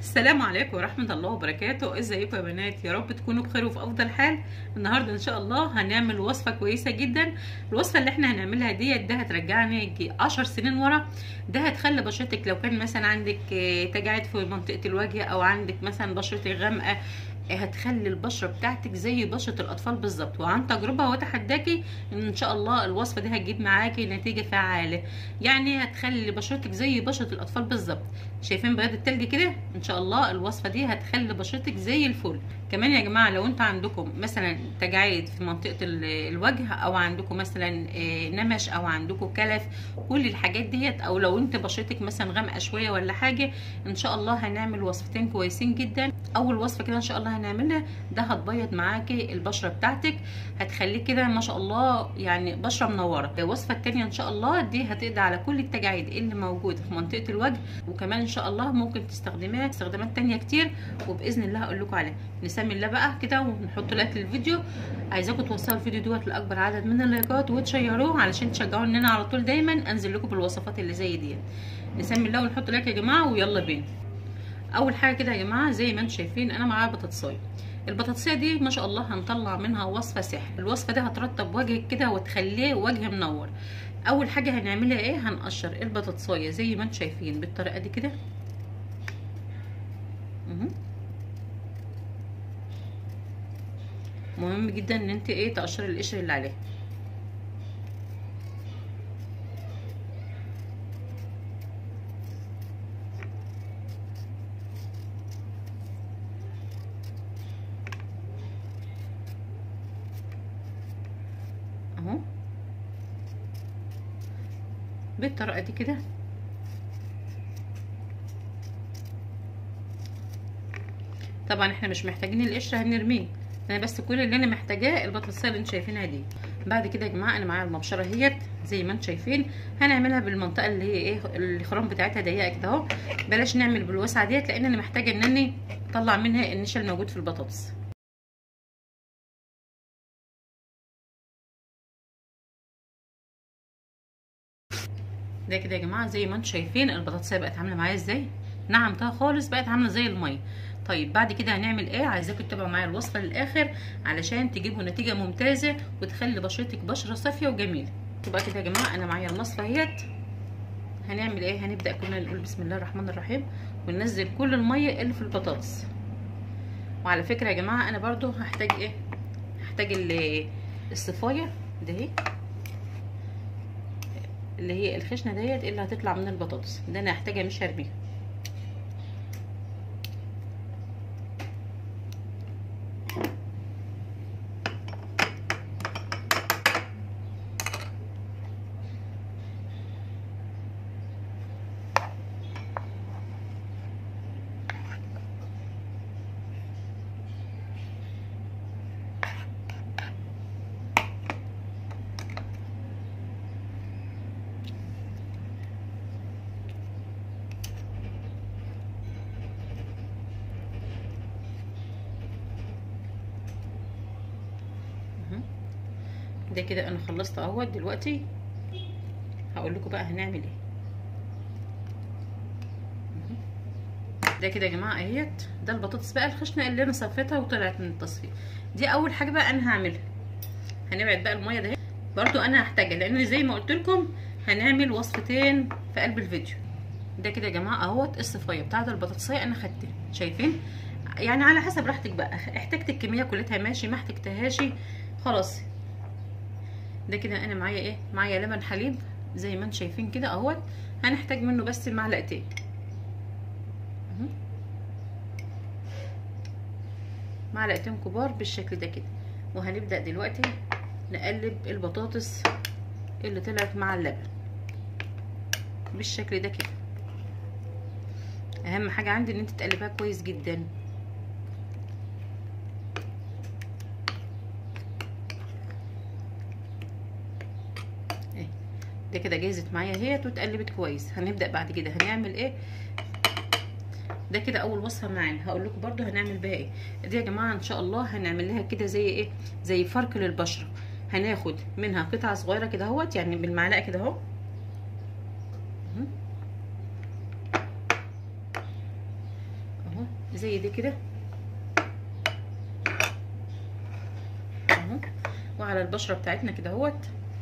السلام عليكم ورحمة الله وبركاته ازيكم يا بنات يا رب تكونوا بخير وفي افضل حال النهاردة ان شاء الله هنعمل وصفة كويسة جدا الوصفة اللي احنا هنعملها ديت ده هترجعني يجي 10 سنين ورا ده هتخلي بشرتك لو كان مثلا عندك تجاعيد في منطقة الوجه او عندك مثلا بشرتك غامقة هتخلي البشره بتاعتك زي بشره الاطفال بالظبط وعن تجربه واتحداكي ان ان شاء الله الوصفه دي هتجيب معاكي نتيجه فعاله يعني هتخلي بشرتك زي بشره الاطفال بالظبط شايفين بياض التلج كده ان شاء الله الوصفه دي هتخلي بشرتك زي الفل كمان يا جماعه لو انتوا عندكم مثلا تجاعيد في منطقه الوجه او عندكم مثلا نمش او عندكم كلف كل الحاجات ديت او لو انت بشرتك مثلا غامقه شويه ولا حاجه ان شاء الله هنعمل وصفتين كويسين جدا اول وصفه كده ان شاء الله هنعملها ده هتبيض معاكي البشره بتاعتك هتخليك كده ما شاء الله يعني بشره منوره الوصفه الثانيه ان شاء الله دي هتقضي على كل التجاعيد اللي موجوده في منطقه الوجه وكمان ان شاء الله ممكن تستخدميها استخدامات تانية كتير وباذن الله هقول لكم عليها نسمي الله بقى كده ونحط لايك للفيديو عايزاكم توصلوا الفيديو دوت لاكبر عدد من اللايكات وتشيروه علشان تشجعوني ان انا على طول دايما انزل لكم بالوصفات اللي زي ديت نسمي الله ونحط لايك يا جماعه ويلا بينا اول حاجه كده يا جماعه زي ما انتم شايفين انا معايا بطاطسايه البطاطسيه دي ما شاء الله هنطلع منها وصفه سحر الوصفه دي هترطب وجهك كده وتخليه وجه منور اول حاجه هنعملها ايه هنقشر البطاطسايه زي ما انتم شايفين بالطريقه دي كده مهم جدا ان انت ايه تقشري القشر اللي عليها اهو بالطريقه دي كده طبعا احنا مش محتاجين القشر هنرميه انا بس كل اللي انا محتاجاه البطاطسيه اللي انتم شايفينها دي بعد كده يا جماعه انا معايا المبشره اهيت زي ما انتم شايفين هنعملها بالمنطقه اللي هي ايه الخرام بتاعتها ضيقه كده اهو بلاش نعمل بالوسعه ديت لان انا محتاجه ان انا اطلع منها النشا الموجود في البطاطس ده كده يا جماعه زي ما انتم شايفين البطاطسيه بقت عامله معايا ازاي نعمتها خالص بقت عامله زي الميه طيب بعد كده هنعمل ايه عايزاكم تتابعوا معايا الوصفه للاخر علشان تجيبوا نتيجه ممتازه وتخلي بشرتك بشره صافيه وجميله تبقى كده يا جماعه انا معايا المصفى اهيت هنعمل ايه هنبدا كلنا نقول بسم الله الرحمن الرحيم وننزل كل الميه اللي في البطاطس وعلى فكره يا جماعه انا برضو هحتاج ايه هحتاج الصفايه ده اهي اللي هي الخشنه ديت اللي هتطلع من البطاطس ده انا هحتاجها مش هرميها ده كده انا خلصت اهوت دلوقتي هقول لكم بقى هنعمل ايه ده كده يا جماعه اهيت ده البطاطس بقى الخشنه اللي انا صفيتها وطلعت من التصفيه دي اول حاجه بقى انا هعملها هنبعد بقى الميه ده برضو انا هحتاجها لان زي ما قلت لكم هنعمل وصفتين في قلب الفيديو ده كده يا جماعه اهوت الصفايه بتاعه البطاطسيه انا خدتها شايفين يعني على حسب راحتك بقى احتجت الكميه كلها ماشي ما احتجتهاش خلاص ده كده انا معايا ايه معايا لبن حليب زي ما انتم شايفين كده اهوت هنحتاج منه بس معلقتين معلقتين كبار بالشكل ده كده وهنبدا دلوقتي نقلب البطاطس اللي طلعت مع اللبن بالشكل ده كده اهم حاجه عندي ان انت تقلبها كويس جدا ده كده جهزت معايا اهيت واتقلبت كويس هنبدا بعد كده هنعمل ايه ده كده اول وصفه معانا هقول لكم برده هنعمل بيها ايه دي يا جماعه ان شاء الله هنعمل لها كده زي ايه زي فرك للبشره هناخد منها قطعه صغيره كده اهوت يعني بالمعلقه كده اهو اهو زي دي كده اهو وعلى البشره بتاعتنا كده اهوت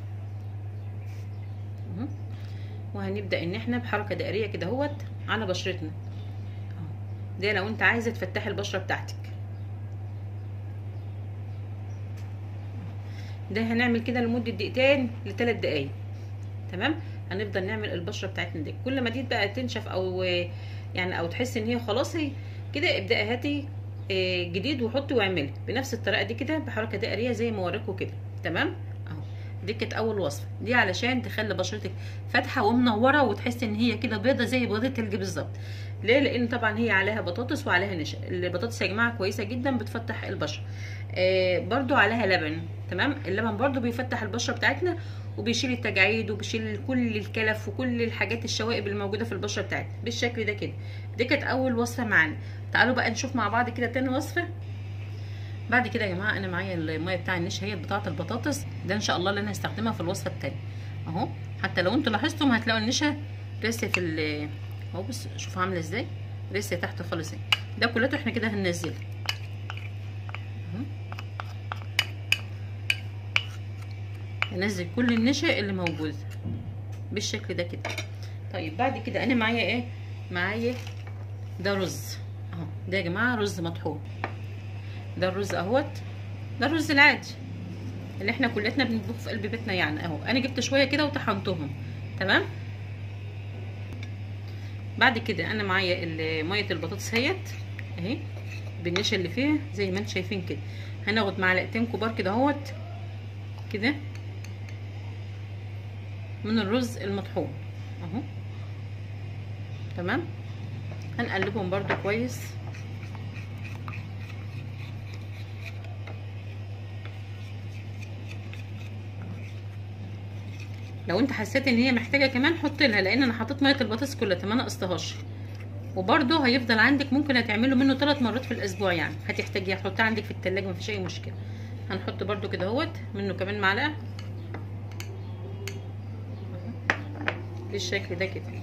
اهو وهنبدا ان احنا بحركه دائريه كده اهوت على بشرتنا اهو ده لو انت عايزه تفتحي البشره بتاعتك ده هنعمل كده لمده دقيقتين لثلاث دقايق تمام هنفضل نعمل البشره بتاعتنا دي كل ما دي بقى تنشف او يعني او تحس ان هي خلاص هي كده ابداي هاتي جديد وحطي واعملي بنفس الطريقه دي كده بحركه دائريه زي ما وريكم كده تمام اهو دي كانت اول وصفه دي علشان تخلي بشرتك فاتحه ومنوره وتحسي ان هي كده بيضه زي بيضه التلج بالظبط ليه لان طبعا هي عليها بطاطس وعليها نشا البطاطس يا جماعه كويسه جدا بتفتح البشره آه برده عليها لبن تمام اللبن برده بيفتح البشره بتاعتنا وبيشيل التجاعيد وبيشيل كل الكلف وكل الحاجات الشوائب الموجوده في البشره بتاعتنا بالشكل ده كده دي كانت اول وصفه معانا تعالوا بقى نشوف مع بعض كده تاني وصفه بعد كده يا جماعه انا معايا الميه بتاع النشا هي بتاعه البطاطس ده ان شاء الله اللي انا هستخدمها في الوصفه التانيه اهو حتى لو انتوا لاحظتم هتلاقوا النشا لسه في ال اهو بص شوفوا عامله ازاي لسه تحت خالص ده كلته احنا كده هننزله هنزل كل النشا اللي موجود بالشكل ده كده طيب بعد كده انا معايا ايه معايا ده رز اهو ده يا جماعه رز مطحون ده الرز اهوت ده الرز العادي اللي احنا كلتنا بنطبخه في قلب بيتنا يعني اهو انا جبت شويه كده وطحنتهم تمام بعد كده انا معايا ميه البطاطس اهيت اهي بالنشا اللي فيها زي ما انتم شايفين كده هناخد معلقتين كبار كده اهوت كده من الرز المطحون اهو تمام هنقلبهم برده كويس لو انت حسيت ان هي محتاجه كمان حط لها لان انا حطيت ميه البطاطس كلها ما نقصتهاش وبرده هيفضل عندك ممكن هتعمله منه ثلاث مرات في الاسبوع يعني هتحتاجيه تحطيه عندك في التلاجة مفيش اي مشكله هنحط برده كده اهوت منه كمان معلقه بالشكل ده كده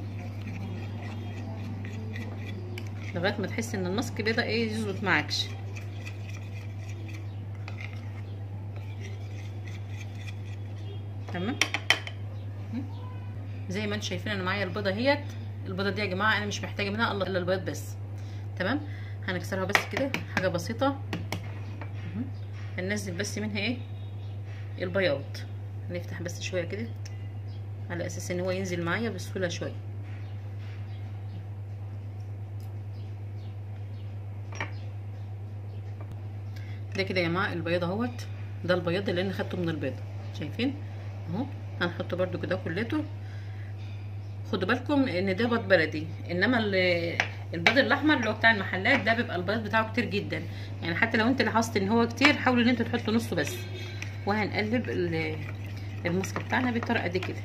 لغايه ما تحس ان الماسك بدا ايه يظبط معاكش تمام زي ما انتم شايفين انا معايا البيضه اهيت البيضه دي يا جماعه انا مش محتاجه منها الا البيض بس تمام هنكسرها بس كده حاجه بسيطه هننزل بس منها ايه البياض هنفتح بس شويه كده على اساس ان هو ينزل معايا بسهوله شويه ده كده يا جماعه البياض اهوت ده البياض اللي انا خدته من البيضه شايفين اهو هنحطه برده كده كلته خدوا بالكم ان ده بيض بلدي انما البيض الاحمر اللي هو بتاع المحلات ده بيبقى البيض بتاعه كتير جدا يعني حتى لو انت لاحظت ان هو كتير حاولوا ان انتوا تحطوا نصه بس وهنقلب الماسك بتاعنا بالطريقه دي كده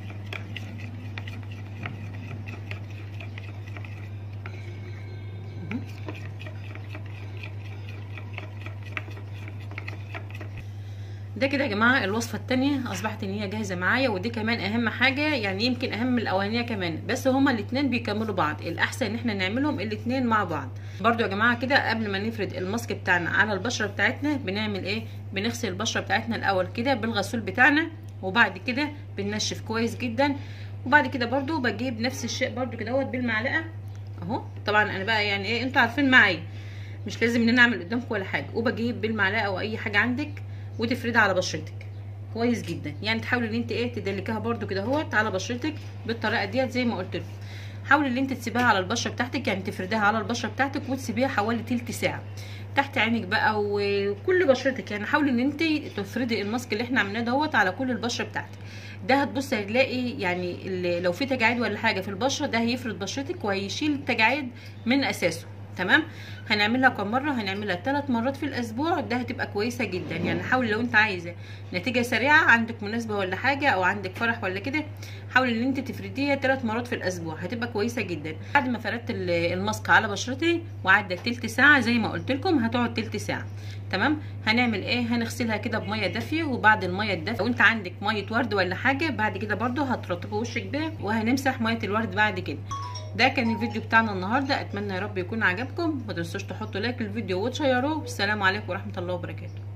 ده كده يا جماعه الوصفه الثانيه اصبحت ان هي جاهزه معايا ودي كمان اهم حاجه يعني يمكن اهم من الاولانيه كمان بس هما الاثنين بيكملوا بعض الاحسن ان احنا نعملهم الاثنين مع بعض برده يا جماعه كده قبل ما نفرد الماسك بتاعنا على البشره بتاعتنا بنعمل ايه بنغسل البشره بتاعتنا الاول كده بالغسول بتاعنا وبعد كده بننشف كويس جدا وبعد كده برده بجيب نفس الشيء برده كده اهوت بالمعلقه اهو طبعا انا بقى يعني ايه انتوا عارفين معايا مش لازم ان انا اعمل قدامكم ولا حاجه وبجيب بالمعلقه او اي حاجه عندك وتفردها على بشرتك كويس جدا يعني تحاولي ان انت ايه تدلكيها برده كده اهوت على بشرتك بالطريقه ديت زي ما قلت لكم حاولي ان انت تسيبيها على البشره بتاعتك يعني تفرديها على البشره بتاعتك وتسيبيها حوالي تلت ساعه تحت عينك بقى وكل بشرتك يعني حاولي ان انت تفردي الماسك اللي احنا عملناه دوت على كل البشره بتاعتك ده هتبصي هتلاقي يعني لو في تجاعيد ولا حاجه في البشره ده هيفرد بشرتك وهيشيل التجاعيد من اساسه تمام هنعملها كم مره هنعملها ثلاث مرات في الاسبوع ده هتبقى كويسه جدا يعني حاولي لو انت عايزه نتيجه سريعه عندك مناسبه ولا حاجه او عندك فرح ولا كده حاولي ان انت تفرديها ثلاث مرات في الاسبوع هتبقى كويسه جدا بعد ما فردت الماسك على بشرتي وعدت تلت ساعه زي ما قلت لكم هتقعد تلت ساعه تمام هنعمل ايه هنغسلها كده بميه دافيه وبعد الميه الدافيه لو انت عندك ميه ورد ولا حاجه بعد كده برده هترطبي وشك بيها وهنمسح ميه الورد بعد كده ده كان الفيديو بتاعنا النهارده اتمنى يا رب يكون عجبكم ما تنسوش تحطوا لايك للفيديو وتشيروه والسلام عليكم ورحمه الله وبركاته